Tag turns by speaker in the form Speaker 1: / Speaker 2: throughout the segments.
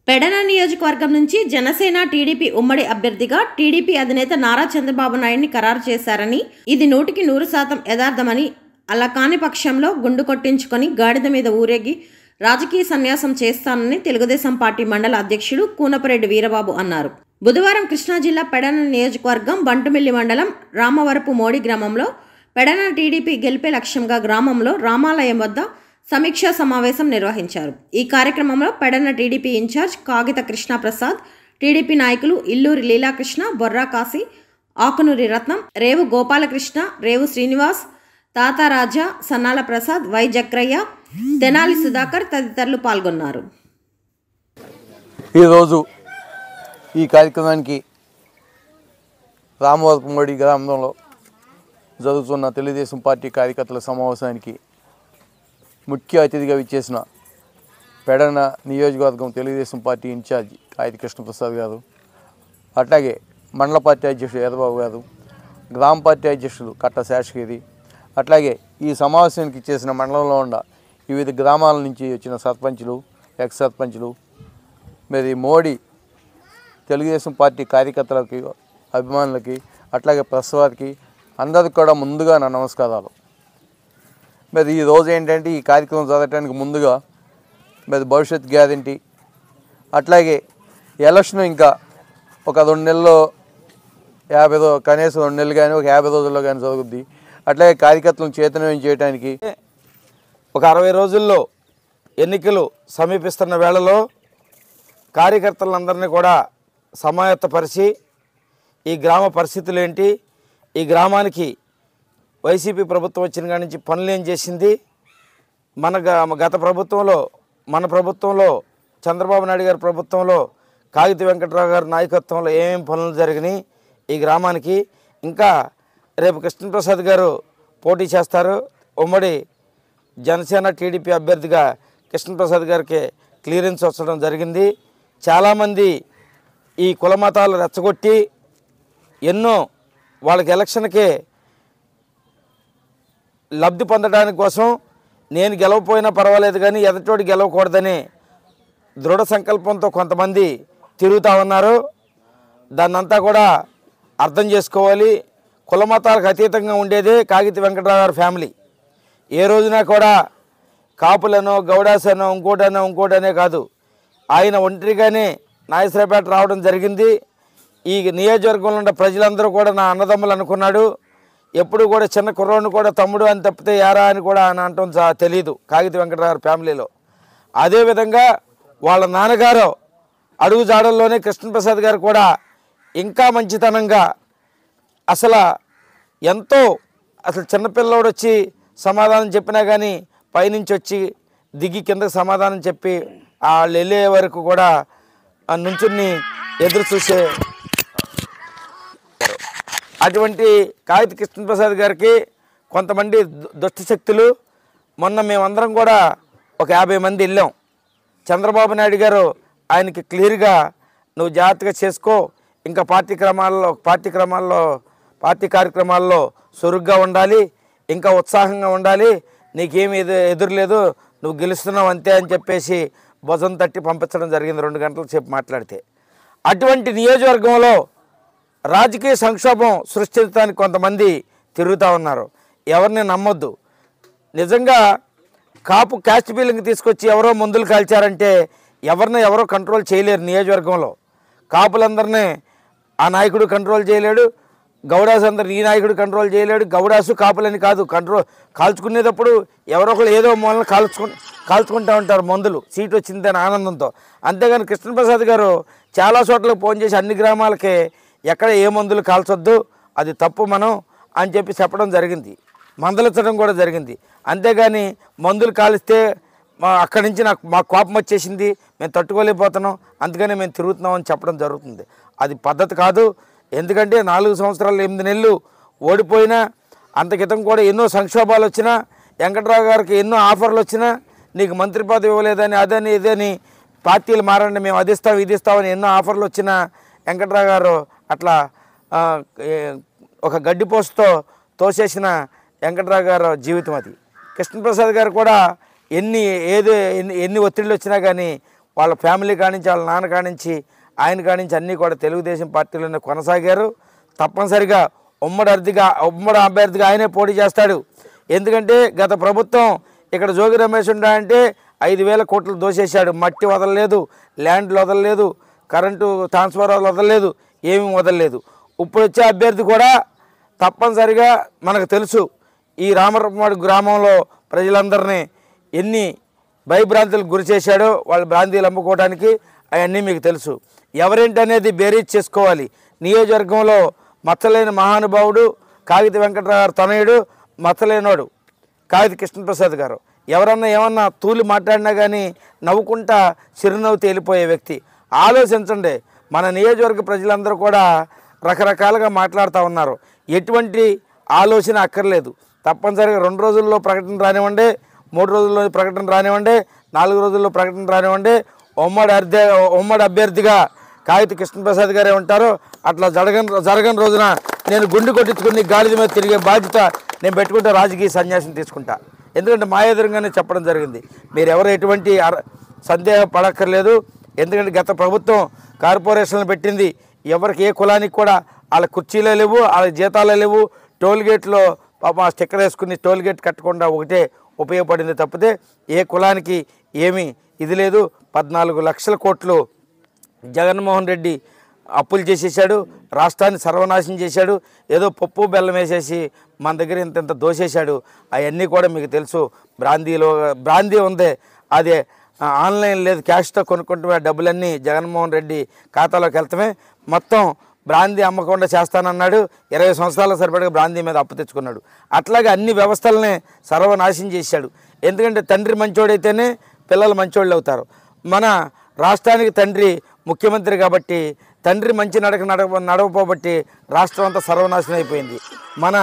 Speaker 1: పెడన నియోజకవర్గం నుంచి జనసేన టీడీపీ ఉమ్మడి అభ్యర్థిగా టీడీపీ అధినేత నారా చంద్రబాబు నాయుడిని ఖరారు చేశారని ఇది నూటికి నూరు శాతం యథార్థమని అలా కాని పక్షంలో గుండు కొట్టించుకొని గాడిద మీద ఊరేగి రాజకీయ సన్యాసం చేస్తానని తెలుగుదేశం పార్టీ మండల అధ్యక్షుడు కూనపరెడ్డి వీరబాబు అన్నారు బుధవారం కృష్ణా జిల్లా పెడన నియోజకవర్గం బంటుమిల్లి మండలం రామవరపు మోడి గ్రామంలో పెడన టీడీపీ గెలిపే లక్ష్యంగా గ్రామంలో రామాలయం వద్ద సమీక్షా సమావేశం నిర్వహించారు ఈ కార్యక్రమంలో పెడన టీడీపీ ఇన్ఛార్జ్ కాగిత కృష్ణప్రసాద్ టీడీపీ నాయకులు ఇల్లూరి లీలాకృష్ణ బొర్రా కాశీ ఆకునూరి రత్నం రేవు గోపాలకృష్ణ రేవు శ్రీనివాస్ తాతారాజా సన్నాల ప్రసాద్ వై జక్రయ్య తెనాలి సుధాకర్ తదితరులు పాల్గొన్నారు
Speaker 2: ఈరోజు ఈ కార్యక్రమానికి రామవరపమోడి గ్రామంలో జరుగుతున్న తెలుగుదేశం పార్టీ కార్యకర్తల సమావేశానికి ముఖ్య అతిథిగా విచ్చేసిన పెడన నియోజకవర్గం తెలుగుదేశం పార్టీ ఇన్ఛార్జి కాయితి కృష్ణప్రసాద్ గారు అట్లాగే మండల పార్టీ అధ్యక్షుడు యదబాబు గారు గ్రామ పార్టీ అధ్యక్షుడు కట్ట శేషగిరి అట్లాగే ఈ సమావేశానికి ఇచ్చేసిన మండలంలో ఉన్న వివిధ గ్రామాల నుంచి వచ్చిన సర్పంచులు ఎక్స్ సర్పంచులు మరి మోడీ తెలుగుదేశం పార్టీ కార్యకర్తలకి అభిమానులకి అట్లాగే ప్రెస్ వారికి అందరికి కూడా ముందుగా నా నమస్కారాలు మరి ఈ రోజు ఏంటంటే ఈ కార్యక్రమం జరగడానికి ముందుగా మరి భవిష్యత్ గ్యారంటీ అట్లాగే ఎలక్షన్ ఇంకా ఒక రెండు నెలల్లో యాభై రో కనీసం రెండు నెలలు కానీ ఒక యాభై రోజుల్లో కానీ జరుగుద్ది అట్లాగే కార్యకర్తలను చైతన్యం చేయడానికి
Speaker 3: ఒక అరవై రోజుల్లో ఎన్నికలు సమీపిస్తున్న వేళలో కార్యకర్తలందరినీ కూడా సమాయత్తపరిచి ఈ గ్రామ పరిస్థితులు ఏంటి ఈ గ్రామానికి వైసీపీ ప్రభుత్వం వచ్చిన కాడి నుంచి పనులు ఏం చేసింది మన గ- గత ప్రభుత్వంలో మన ప్రభుత్వంలో చంద్రబాబు నాయుడు గారి ప్రభుత్వంలో కాగిత వెంకట్రావు గారి నాయకత్వంలో ఏమేం పనులు జరిగినాయి ఈ గ్రామానికి ఇంకా రేపు కృష్ణప్రసాద్ గారు పోటీ చేస్తారు ఉమ్మడి జనసేన టీడీపీ అభ్యర్థిగా కృష్ణప్రసాద్ గారికి క్లియరెన్స్ వచ్చడం జరిగింది చాలామంది ఈ కుల మతాలు రెచ్చగొట్టి ఎన్నో వాళ్ళకి ఎలక్షన్కే లబ్ధి పొందడానికి కోసం నేను గెలవపోయినా పర్వాలేదు కానీ ఎదటోడు గెలవకూడదని దృఢ సంకల్పంతో కొంతమంది తిరుగుతూ ఉన్నారు దాన్నంతా కూడా అర్థం చేసుకోవాలి కుల మతాలకు అతీతంగా ఉండేదే కాగిత వెంకటరావు గారి ఫ్యామిలీ ఏ రోజున కూడా కాపులనో గౌడాసనో ఇంకోటనో ఇంకోటనే కాదు ఆయన ఒంటరిగానే నాగేశ్వరపేట రావడం జరిగింది ఈ నియోజకవర్గంలో ఉన్న ప్రజలందరూ కూడా నా అన్నదమ్ములు అనుకున్నాడు ఎప్పుడు కూడా చిన్న కుర్రోడిని కూడా తమ్ముడు అని తప్పితే యారా అని కూడా ఆయన అంటాం చా- తెలియదు కాగిత వెంకటరావు గారి ఫ్యామిలీలో అదేవిధంగా వాళ్ళ నాన్నగారు అడుగు జాడల్లోనే కృష్ణప్రసాద్ గారు కూడా ఇంకా మంచితనంగా అసలు ఎంతో అసలు చిన్నపిల్లోడు వచ్చి సమాధానం చెప్పినా కానీ పైనుంచి వచ్చి దిగి కిందకి సమాధానం చెప్పి వాళ్ళు వెళ్ళే వరకు కూడా ఆ నుంచుని ఎదురు చూసే అటువంటి కాగిత కృష్ణప్రసాద్ గారికి కొంతమంది దు- దుష్ట శక్తులు మొన్న మేమందరం కూడా ఒక యాభై మంది వెళ్ళాం చంద్రబాబు నాయుడు గారు ఆయనకి క్లియర్గా నువ్వు జాగ్రత్తగా చేసుకో ఇంకా పార్టీ క్రమాల్లో పార్టీ క్రమాల్లో పార్టీ కార్యక్రమాల్లో చురుగ్గా ఉండాలి ఇంకా ఉత్సాహంగా ఉండాలి నీకేమి ఎదు ఎదురులేదు నువ్వు గెలుస్తున్నావు అంతే అని చెప్పేసి భుజం తట్టి పంపించడం జరిగింది రెండు గంటల సేపు మాట్లాడితే అటువంటి నియోజకవర్గంలో రాజకీయ సంక్షోభం సృష్టించడానికి కొంతమంది తిరుగుతూ ఉన్నారు ఎవరిని నమ్మొద్దు నిజంగా కాపు క్యాస్ట్ బిల్లింగ్ తీసుకొచ్చి ఎవరో మందులు కాల్చారంటే ఎవరిని ఎవరో కంట్రోల్ చేయలేరు నియోజకవర్గంలో కాపులందరినీ ఆ నాయకుడు కంట్రోల్ చేయలేడు గౌడాస్ అందరు ఈ నాయకుడు కంట్రోల్ చేయలేడు గౌడాసు కాపులని కాదు కంట్రోల్ కాల్చుకునేటప్పుడు ఎవరో ఒకరు ఏదో మూలన కాల్చుకు కాల్చుకుంటూ ఉంటారు మందులు సీట్ వచ్చిందని ఆనందంతో అంతేగాని కృష్ణప్రసాద్ గారు చాలా చోట్ల ఫోన్ చేసి అన్ని గ్రామాలకి ఎక్కడ ఏ మందులు కాల్చొద్దు అది తప్పు మనం అని చెప్పి చెప్పడం జరిగింది మందలించడం కూడా జరిగింది అంతేగాని మందులు కాలిస్తే మా అక్కడి నుంచి నాకు మా కోపం వచ్చేసింది మేము తట్టుకోలేకపోతున్నాం అందుకని మేము తిరుగుతున్నాం అని చెప్పడం జరుగుతుంది అది పద్ధతి కాదు ఎందుకంటే నాలుగు సంవత్సరాలు ఎనిమిది నెలలు ఓడిపోయినా అంత క్రితం కూడా ఎన్నో సంక్షోభాలు వచ్చినా వెంకట్రావు గారికి ఎన్నో ఆఫర్లు వచ్చినా నీకు మంత్రి పదవి ఇవ్వలేదని అదని ఇదని పార్టీలు మారండి మేము అది ఇస్తాం ఇది ఇస్తామని ఎన్నో ఆఫర్లు వచ్చినా వెంకట్రావు గారు అట్లా ఆ, ఏ- ఒక గడ్డి పోస్టుతో తోసేసిన వెంకట్రావు గారు జీవితం అది కృష్ణప్రసాద్ గారు కూడా ఎన్ని ఏదో ఎన్ని ఎన్ని ఒత్తిళ్ళు వచ్చినా కానీ వాళ్ళ ఫ్యామిలీ కానించి వాళ్ళ నాన్న కానించి ఆయన కానించి అన్నీ కూడా తెలుగుదేశం పార్టీలోనే కొనసాగారు తప్పనిసరిగా ఉమ్మడి అభ్యర్థిగా ఉమ్మడి అభ్యర్థిగా ఆయనే పోటీ చేస్తాడు ఎందుకంటే గత ప్రభుత్వం ఇక్కడ జోగి రమేష్ ఉండా అంటే ఐదు వేల కోట్లు దోసేశాడు మట్టి వదలలేదు ల్యాండ్లు వదలలేదు కరెంటు ట్రాన్స్ఫార్మర్ వదలలేదు ఏమీ వదలలేదు ఇప్పుడు వచ్చే అభ్యర్థి కూడా తప్పనిసరిగా మనకు తెలుసు ఈ రామరపమాడు గ్రామంలో ప్రజలందరినీ ఎన్ని భయభ్రాంతులకు గురి చేశాడో వాళ్ళ భ్రాంతిలు అమ్ముకోవడానికి అవన్నీ మీకు తెలుసు ఎవరేంటి అనేది బేరీజ్ చేసుకోవాలి నియోజకవర్గంలో మచ్చలేని మహానుభావుడు కాగిత వెంకటరావు గారు తనయుడు మచ్చలేనోడు కాగిత కృష్ణప్రసాద్ గారు ఎవరన్నా ఏమన్నా తూలి మాట్లాడినా కానీ నవ్వుకుంటా చిరునవ్వు తేలిపోయే వ్యక్తి ఆలోచించండి మన నియోజకవర్గ ప్రజలందరూ కూడా రకరకాలుగా మాట్లాడుతూ ఉన్నారు ఎటువంటి ఆలోచన అక్కర్లేదు తప్పనిసరిగా రెండు రోజుల్లో ప్రకటన రానివ్వండి మూడు రోజుల్లో ప్రకటన రానివ్వండి నాలుగు రోజుల్లో ప్రకటన రానివ్వండి ఉమ్మడి అభ్యర్థి ఉమ్మడి అభ్యర్థిగా కాగిత కృష్ణప్రసాద్ గారే ఉంటారు అట్లా జరగని జరగని రోజున నేను గుండు కొట్టించుకుని గాడిద మీద తిరిగే బాధ్యత నేను పెట్టుకుంటే రాజకీయ సన్యాసం తీసుకుంటా ఎందుకంటే మా ఎదురుగానే చెప్పడం జరిగింది మీరు ఎవరు ఎటువంటి అర- సందేహం పడక్కర్లేదు ఎందుకంటే గత ప్రభుత్వం కార్పొరేషన్లు పెట్టింది ఎవరికి ఏ కులానికి కూడా వాళ్ళ కుర్చీలే లేవు వాళ్ళ జీతాలే లేవు టోల్ గేట్లో పాప ఆ స్టిక్కర్ వేసుకుని టోల్ గేట్ కట్టకుండా ఒకటే ఉపయోగపడింది తప్పితే ఏ కులానికి ఏమీ ఇది లేదు పద్నాలుగు లక్షల కోట్లు జగన్మోహన్ రెడ్డి అప్పులు చేసేసాడు రాష్ట్రాన్ని సర్వనాశనం చేశాడు ఏదో పప్పు బెల్లం వేసేసి మన దగ్గర ఇంత ఇంత దోసేశాడు అవన్నీ కూడా మీకు తెలుసు బ్రాందీలో బ్రాందీ ఉంది అదే ఆ, ఆన్లైన్ లేదు క్యాష్తో కొనుక్కుంటే డబ్బులన్నీ జగన్మోహన్ రెడ్డి ఖాతాలోకి వెళ్తామే మొత్తం బ్రాందీ అమ్మకుండా చేస్తానన్నాడు ఇరవై సంవత్సరాల సరిపడగా బ్రాందీ మీద అప్పు తెచ్చుకున్నాడు అట్లాగే అన్ని వ్యవస్థలనే సర్వనాశనం చేశాడు ఎందుకంటే తండ్రి మంచోడైతేనే పిల్లలు మంచోళ్ళు అవుతారు మన రాష్ట్రానికి తండ్రి ముఖ్యమంత్రి కాబట్టి తండ్రి మంచి నడక నడవ నడవపోబట్టి రాష్ట్రం అంతా సర్వనాశనం అయిపోయింది మన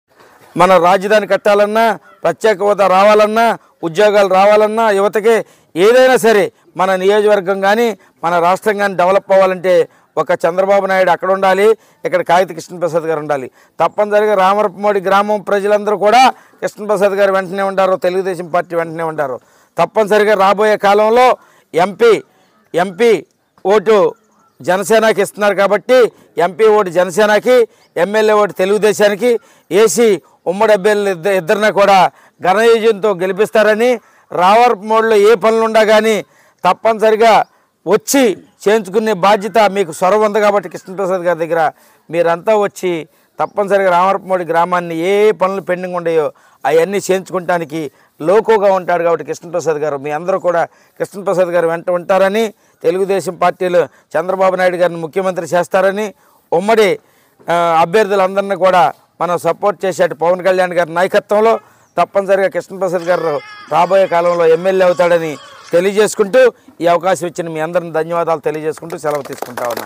Speaker 3: మన రాజధాని కట్టాలన్నా ప్రత్యేక హోదా రావాలన్నా ఉద్యోగాలు రావాలన్నా యువతకి ఏదైనా సరే మన నియోజకవర్గం కానీ మన రాష్ట్రం కానీ డెవలప్ అవ్వాలంటే ఒక చంద్రబాబు నాయుడు అక్కడ ఉండాలి ఇక్కడ కాగిత కృష్ణప్రసాద్ గారు ఉండాలి తప్పనిసరిగా రామరపమోడి గ్రామం ప్రజలందరూ కూడా కృష్ణప్రసాద్ గారు వెంటనే ఉంటారు తెలుగుదేశం పార్టీ వెంటనే ఉంటారు తప్పనిసరిగా రాబోయే కాలంలో ఎంపీ ఎంపీ ఓటు జనసేనకి ఇస్తున్నారు కాబట్టి ఎంపీ ఓటు జనసేనకి ఎమ్మెల్యే ఓటు తెలుగుదేశానికి ఏసీ ఉమ్మడి అభ్యర్థులు ఇద్దరు ఇద్దరిని కూడా ఘన విజయంతో గెలిపిస్తారని రావర్ మోడ్లో ఏ పనులుండా కానీ తప్పనిసరిగా వచ్చి చేయించుకునే బాధ్యత మీకు సొరవ ఉంది కాబట్టి కృష్ణప్రసాద్ గారి దగ్గర మీరంతా వచ్చి తప్పనిసరిగా రామరపమోడి గ్రామాన్ని ఏ ఏ పనులు పెండింగ్ ఉన్నాయో అవన్నీ చేయించుకుంటానికి లోకోగా ఉంటాడు కాబట్టి కృష్ణప్రసాద్ గారు మీ అందరూ కూడా కృష్ణప్రసాద్ గారు వెంట ఉంటారని తెలుగుదేశం పార్టీలు చంద్రబాబు నాయుడు గారిని ముఖ్యమంత్రి చేస్తారని ఉమ్మడి ఆ, అభ్యర్థులందరినీ కూడా మనం సపోర్ట్ చేసేట పవన్ కళ్యాణ్ గారి నాయకత్వంలో తప్పనిసరిగా కృష్ణప్రసాద్ గారు రాబోయే కాలంలో ఎమ్మెల్యే అవుతాడని తెలియజేసుకుంటూ ఈ అవకాశం ఇచ్చిన మీ అందరిని ధన్యవాదాలు తెలియజేసుకుంటూ సెలవు తీసుకుంటా ఉన్నాను